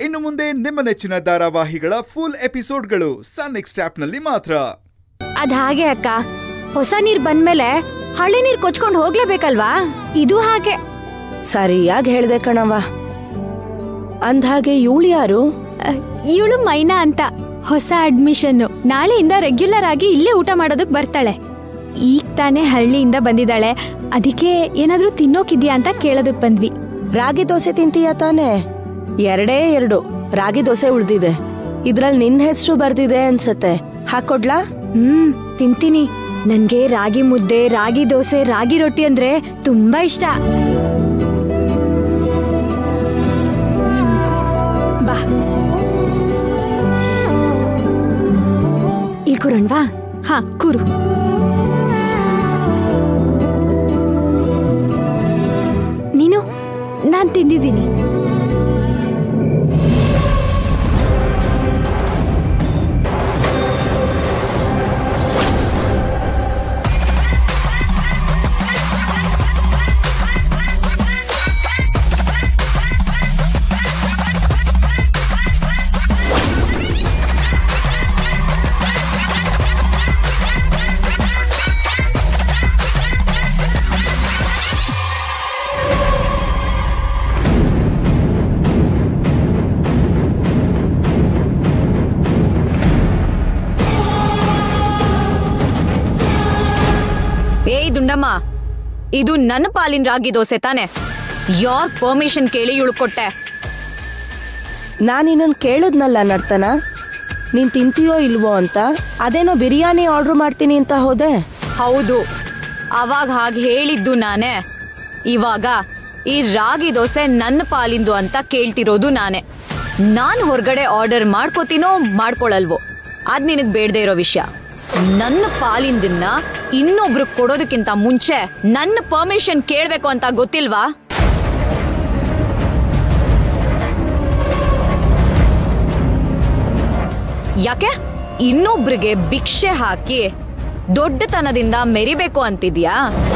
ಇನ್ನು ಮುಂದೆ ನಿಮ್ಮ ನೆಚ್ಚಿನ ಧಾರಾವಾಹಿಗಳ ಫುಲ್ ಎಪಿಸೋಡ್ಗಳು ಸನ್ ನೆಕ್ಸ್ಟ್ ಆಪ್ನಲ್ಲಿ ಮಾತ್ರ ಅದ್ ಹಾಗೆ ಅಕ್ಕ ಹೊಸ ನೀರ್ ಬಂದ್ಮೇಲೆ ಹಳೆ ನೀರ್ ಕೊಚ್ಕೊಂಡ್ ಹೋಗ್ಲೇಬೇಕಲ್ವಾ ಇದು ಹಾಗೆ ಸರಿಯಾಗಿ ಹೇಳ್ದೆ ಕಣವ ಅಂದ್ಹಾಗೆ ಇವಳು ಯಾರು ಇವಳು ಮೈನಾ ಅಂತ ಹೊಸ ಅಡ್ಮಿಷನ್ ನಾಳೆಯಿಂದ ರೆಗ್ಯುಲರ್ ಆಗಿ ಇಲ್ಲೇ ಊಟ ಮಾಡೋದಕ್ ಬರ್ತಾಳೆ ಈಗ ತಾನೇ ಹಳ್ಳಿಯಿಂದ ಬಂದಿದ್ದಾಳೆ ಅದಕ್ಕೆ ಏನಾದ್ರೂ ತಿನ್ನೋಕಿದ್ಯಾ ಅಂತ ಕೇಳೋದಕ್ ಬಂದ್ವಿ ರಾಗಿ ದೋಸೆ ತಿಂತೀಯ ತಾನೆ ಎರಡೇ ಎರಡು ರಾಗಿ ದೋಸೆ ಉಳ್ದಿದೆ ಇದ್ರಲ್ಲಿ ನಿನ್ ಹೆಸರು ಬರ್ದಿದೆ ಅನ್ಸತ್ತೆ ಹಾಕೊಡ್ಲಾ ಹ್ಮ್ ತಿಂತೀನಿ ನನ್ಗೆ ರಾಗಿ ಮುದ್ದೆ ರಾಗಿ ದೋಸೆ ರಾಗಿ ರೊಟ್ಟಿ ಅಂದ್ರೆ ತುಂಬಾ ಇಷ್ಟ ಬಾ ಇಲ್ಲಿ ಕೂರಣ್ವಾ ಹಾ ಕೂರು ನೀನು ನಾನ್ ತಿಂದಿದ್ದೀನಿ ಏಯ್ ದುಂಡಮ್ಮ ಇದು ನನ್ನ ಪಾಲಿನ ರಾಗಿ ದೋಸೆ ತಾನೆ ಯಾರ್ ಪರ್ಮಿಷನ್ ಕೇಳಿ ಇಳ್ಕೊಟ್ಟೆ ನಾನು ನಿನ್ನನ್ ಕೇಳಿದ್ನಲ್ಲ ನರ್ತನ ನೀನ್ ತಿಂತೀಯೋ ಇಲ್ವೋ ಅಂತ ಅದೇನೋ ಬಿರಿಯಾನಿ ಆರ್ಡರ್ ಮಾಡ್ತೀನಿ ಅಂತ ಹೋದೆ ಹೌದು ಅವಾಗ ಹಾಗೆ ಹೇಳಿದ್ದು ನಾನೇ ಇವಾಗ ಈ ರಾಗಿ ದೋಸೆ ನನ್ನ ಪಾಲಿಂದು ಅಂತ ಕೇಳ್ತಿರೋದು ನಾನೇ ನಾನ್ ಹೊರಗಡೆ ಆರ್ಡರ್ ಮಾಡ್ಕೋತೀನೋ ಮಾಡ್ಕೊಳಲ್ವೋ ಅದ್ ನಿನಗ್ ಬೇಡದೆ ಇರೋ ವಿಷಯ ನನ್ನ ಪಾಲಿಂದನ್ನ ಇನ್ನೊಬ್ರು ಕೊಡೋದಕ್ಕಿಂತ ಮುಂಚೆ ನನ್ನ ಪರ್ಮಿಷನ್ ಕೇಳ್ಬೇಕು ಅಂತ ಗೊತ್ತಿಲ್ವಾ ಯಾಕೆ ಇನ್ನೊಬ್ರಿಗೆ ಭಿಕ್ಷೆ ಹಾಕಿ ದೊಡ್ಡತನದಿಂದ ಮೆರಿಬೇಕು ಅಂತಿದ್ಯಾ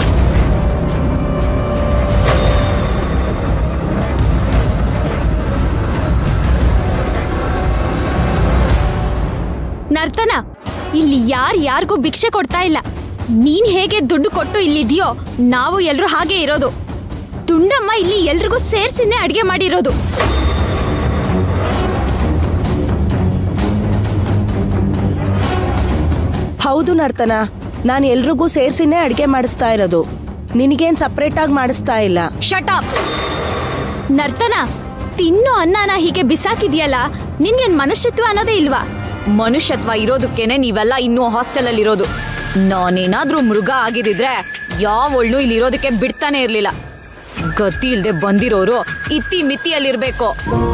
ನರ್ತನ ಇಲ್ಲಿ ಯಾರ್ ಯಾರಿಗೂ ಭಿಕ್ಷೆ ಕೊಡ್ತಾ ಇಲ್ಲ ನೀನ್ ಹೇಗೆ ದುಡ್ಡು ಕೊಟ್ಟು ಇಲ್ಲಿದ್ಯೋ ನಾವು ಎಲ್ರು ಹಾಗೆ ಇರೋದು ದುಂಡಮ್ಮ ಇಲ್ಲಿ ಎಲ್ರಿಗೂ ಸೇರ್ಸಿನೇ ಅಡ್ಗೆ ಮಾಡಿರೋದು ಹೌದು ನರ್ತನ ನಾನು ಎಲ್ರಿಗೂ ಸೇರ್ಸಿನೇ ಅಡ್ಗೆ ಮಾಡಿಸ್ತಾ ಇರೋದು ನಿನಗೇನ್ ಸಪ್ರೇಟ್ ಆಗಿ ಮಾಡಿಸ್ತಾ ಇಲ್ಲ ಶಟ್ ಅಪ್ ನರ್ತನ ತಿನ್ನೋ ಅನ್ನನ ಹೀಗೆ ಬಿಸಾಕಿದ್ಯಲ್ಲ ನಿನ್ಗೇನ್ ಮನಸ್ಸಿತ್ವ ಅನ್ನೋದೇ ಇಲ್ವಾ ಮನುಷ್ಯತ್ವ ಇರೋದಕ್ಕೇನೆ ನೀವೆಲ್ಲ ಇನ್ನೂ ಹಾಸ್ಟೆಲ್ ಅಲ್ಲಿ ಇರೋದು ನಾನೇನಾದ್ರೂ ಮೃಗ ಆಗಿದಿದ್ರೆ ಯಾವಳ್ನು ಇಲ್ಲಿ ಇರೋದಕ್ಕೆ ಬಿಡ್ತಾನೆ ಇರ್ಲಿಲ್ಲ ಗತಿ ಇಲ್ದೆ ಬಂದಿರೋರು ಇತ್ತಿ ಮಿತಿಯಲ್ಲಿರ್ಬೇಕು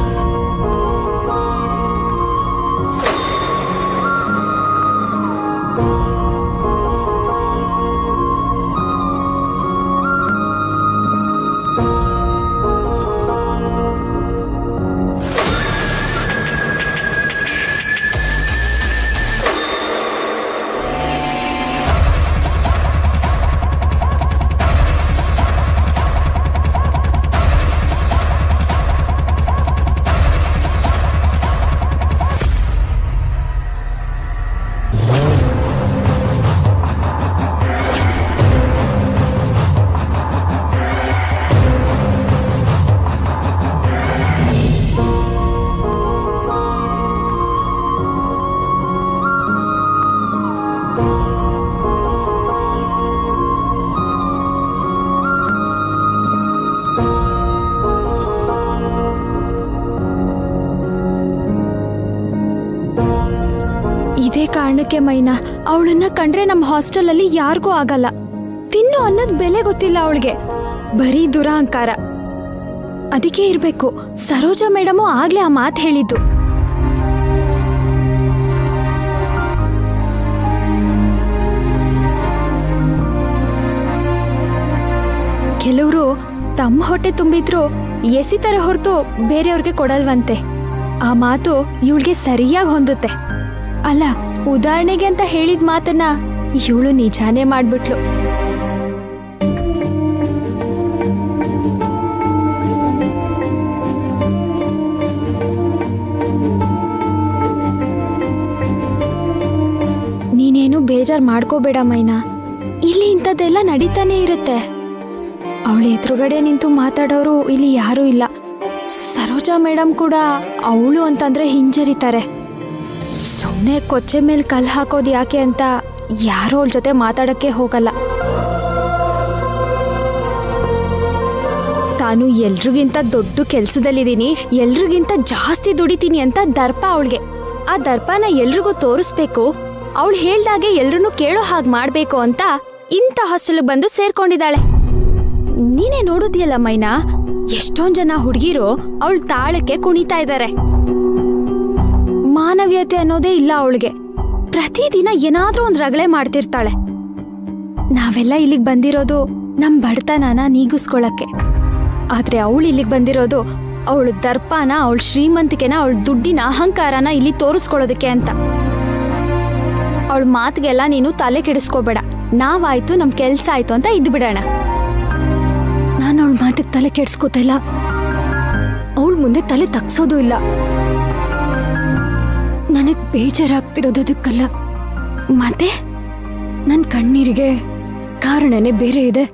ಇದೇ ಕಾರಣಕ್ಕೆ ಮೈನಾ ಅವಳನ್ನ ಕಂಡ್ರೆ ನಮ್ಮ ಹಾಸ್ಟೆಲಲ್ಲಿ ಯಾರಿಗೂ ಆಗಲ್ಲ ತಿನ್ನು ಅನ್ನೋದ್ ಬೆಲೆ ಗೊತ್ತಿಲ್ಲ ಅವಳಿಗೆ ಬರೀ ದುರಹಂಕಾರ ಅದಕ್ಕೆ ಇರ್ಬೇಕು ಸರೋಜಾ ಮೇಡಮು ಆಗ್ಲೇ ಆ ಮಾತು ಹೇಳಿದ್ದು ಕೆಲವರು ತಮ್ಮ ಹೊಟ್ಟೆ ತುಂಬಿದ್ರು ಎಸಿತಾರೆ ಹೊರತು ಬೇರೆಯವ್ರಿಗೆ ಕೊಡಲ್ವಂತೆ ಆ ಮಾತು ಇವಳಿಗೆ ಸರಿಯಾಗಿ ಹೊಂದುತ್ತೆ ಅಲ್ಲ ಉದಾಹರಣೆಗೆ ಅಂತ ಹೇಳಿದ ಮಾತನ್ನ ಇವಳು ನಿಜಾನೇ ಮಾಡ್ಬಿಟ್ಲು ಬೇಜಾರ್ ಮಾಡ್ಕೋಬೇಡ ಮೈನಾ ಇಲ್ಲಿ ಇಂಥದ್ದೆಲ್ಲ ನಡೀತಾನೆ ಇರುತ್ತೆ ಅವಳ ಎದುರುಗಡೆ ನಿಂತು ಮಾತಾಡೋರು ಇಲ್ಲಿ ಯಾರೂ ಇಲ್ಲ ಸರೋಜಾ ಮೇಡಮ್ ಕೂಡ ಅವಳು ಅಂತಂದ್ರೆ ಹಿಂಜರಿತಾರೆ ಸುಮ್ಮನೆ ಕೊಚ್ಚೆ ಮೇಲೆ ಕಲ್ಲು ಹಾಕೋದು ಯಾಕೆ ಅಂತ ಯಾರೋ ಅವಳ ಜೊತೆ ಮಾತಾಡಕ್ಕೆ ಹೋಗಲ್ಲ ತಾನು ಎಲ್ರಿಗಿಂತ ದೊಡ್ಡ ಕೆಲ್ಸದಲ್ಲಿದ್ದೀನಿ ಎಲ್ರಿಗಿಂತ ಜಾಸ್ತಿ ದುಡಿತೀನಿ ಅಂತ ದರ್ಪ ಅವಳಿಗೆ ಆ ದರ್ಪನ ಎಲ್ರಿಗೂ ತೋರಿಸ್ಬೇಕು ಅವಳು ಹೇಳ್ದಾಗೆ ಎಲ್ರೂ ಕೇಳೋ ಹಾಗೆ ಮಾಡ್ಬೇಕು ಅಂತ ಇಂಥ ಹಾಸ್ಟೆಲ್ಗೆ ಬಂದು ಸೇರ್ಕೊಂಡಿದ್ದಾಳೆ ನೀನೇ ನೋಡುದಿಯಲ್ಲ ಮೈನಾ ಎಷ್ಟೊಂದ್ ಜನ ಹುಡುಗಿರು ಅವಳ ತಾಳಕ್ಕೆ ಕುಣಿತಾ ಇದ್ದಾರೆ ಮಾನವೀಯತೆ ಅನ್ನೋದೇ ಇಲ್ಲ ಅವಳಿಗೆ ಪ್ರತಿದಿನ ಏನಾದ್ರೂ ಒಂದ್ ರಗಳೆ ಮಾಡ್ತಿರ್ತಾಳೆ ನಾವೆಲ್ಲ ಇಲ್ಲಿಗೆ ಬಂದಿರೋದು ನಮ್ ಬಡತನನ ನೀಗಿಸ್ಕೊಳಕ್ಕೆ ಆದ್ರೆ ಅವಳು ಇಲ್ಲಿಗೆ ಬಂದಿರೋದು ಅವಳ ದರ್ಪನ ಅವಳ ಶ್ರೀಮಂತಿಕೆನ ಅವಳ ದುಡ್ಡಿನ ಅಹಂಕಾರನ ಇಲ್ಲಿ ತೋರಿಸ್ಕೊಳ್ಳೋದಕ್ಕೆ ಅಂತ ಅವಳ ಮಾತಿಗೆಲ್ಲ ನೀನು ತಲೆ ಕೆಡಿಸ್ಕೋಬೇಡ ನಾವಾಯ್ತು ನಮ್ ಕೆಲ್ಸ ಆಯ್ತು ಅಂತ ಇದ್ದು ಬಿಡೋಣ ನಾನು ಅವಳ ಮಾತಿಗೆ ತಲೆ ಕೆಡಿಸ್ಕೋತಾ ಇಲ್ಲ ಅವಳ ಮುಂದೆ ತಲೆ ತಗ್ಸೋದು ಇಲ್ಲ ನನಗ್ ಬೇಜಾರಾಗ್ತಿರೋದು ಅದಕ್ಕಲ್ಲ ಮತ್ತೆ ನನ್ನ ಕಣ್ಣೀರಿಗೆ ಕಾರಣನೇ ಬೇರೆ ಇದೆ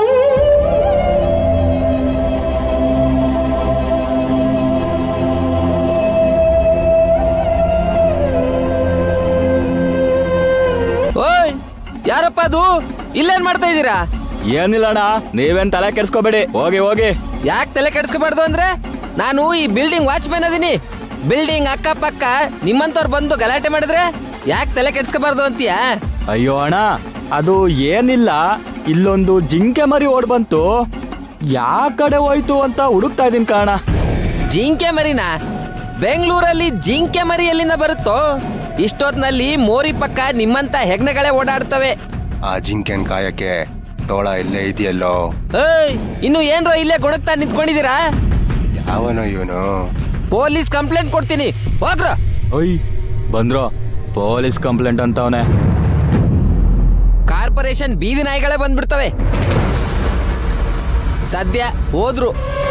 ಓಯ್ ಯಾರಪ್ಪ ಅದು ಇಲ್ಲೇನ್ ಮಾಡ್ತಾ ಇದ್ದೀರಾ ಏನಿಲ್ಲ ಅಣ್ಣ ನೀವೇನ್ ತಲೆ ಕೆಡ್ಸ್ಕೋಬೇಡಿ ಹೋಗಿ ಹೋಗಿ ಯಾಕೆ ತಲೆ ಕೆಡಿಸ್ಕೋಬಾರ್ದು ಅಂದ್ರೆ ನಾನು ಈ ಬಿಲ್ಡಿಂಗ್ ವಾಚ್ಮ್ಯಾನ್ ಅದೀನಿ ಬಿಲ್ಡಿಂಗ್ ಅಕ್ಕಪಕ್ಕ ನಿಮ್ಮಂತವ್ರು ಬಂದು ಗಲಾಟೆ ಮಾಡಿದ್ರೆ ಯಾಕೆ ತಲೆ ಕೆಡಿಸ್ಕೋಬಾರ್ದು ಅಂತೀಯಾ ಅಯ್ಯೋ ಅಣ್ಣ ಅದು ಏನಿಲ್ಲ ಇಲ್ಲೊಂದು ಜಿಂಕೆ ಮರಿ ಓಡ್ ಬಂತು ಯಾ ಕಡೆ ಹೋಯ್ತು ಅಂತ ಹುಡುಕ್ತಾ ಇದೀನಿ ಕಾಣ ಜಿಂಕೆ ಮರಿನ ಬೆಂಗಳೂರಲ್ಲಿ ಜಿಂಕೆ ಮರಿ ಎಲ್ಲಿಂದ ಬರುತ್ತೋ ಇಷ್ಟೊತ್ನಲ್ಲಿ ಮೋರಿ ಪಕ್ಕ ನಿಮ್ಮಂತ ಹೆಗ್ಣಗಳೇ ಓಡಾಡ್ತವೆ ಆ ಜಿಂಕೆನ್ ಕಾಯಕ್ಕೆ ತೋಳ ಇಲ್ಲೇ ಇದೆಯಲ್ಲೋ ಏಯ್ ಇನ್ನು ಏನ್ರೋ ಇಲ್ಲೇ ಗೊಣಗ್ತಾ ನಿಂತ್ಕೊಂಡಿದ್ದೀರಾ ಯಾವನೋ ಇವನು ಪೊಲೀಸ್ ಕಂಪ್ಲೇಂಟ್ ಕೊಡ್ತೀನಿ ಹೋಗ್ರ ಒಯ್ ಬಂದ್ರೋ ಪೊಲೀಸ್ ಕಂಪ್ಲೇಂಟ್ ಅಂತವನೆ ಕಾರ್ಪೊರೇಷನ್ ಬೀದಿ ನಾಯಿಗಳೇ ಬಂದ್ಬಿಡ್ತವೆ ಸದ್ಯ ಹೋದ್ರು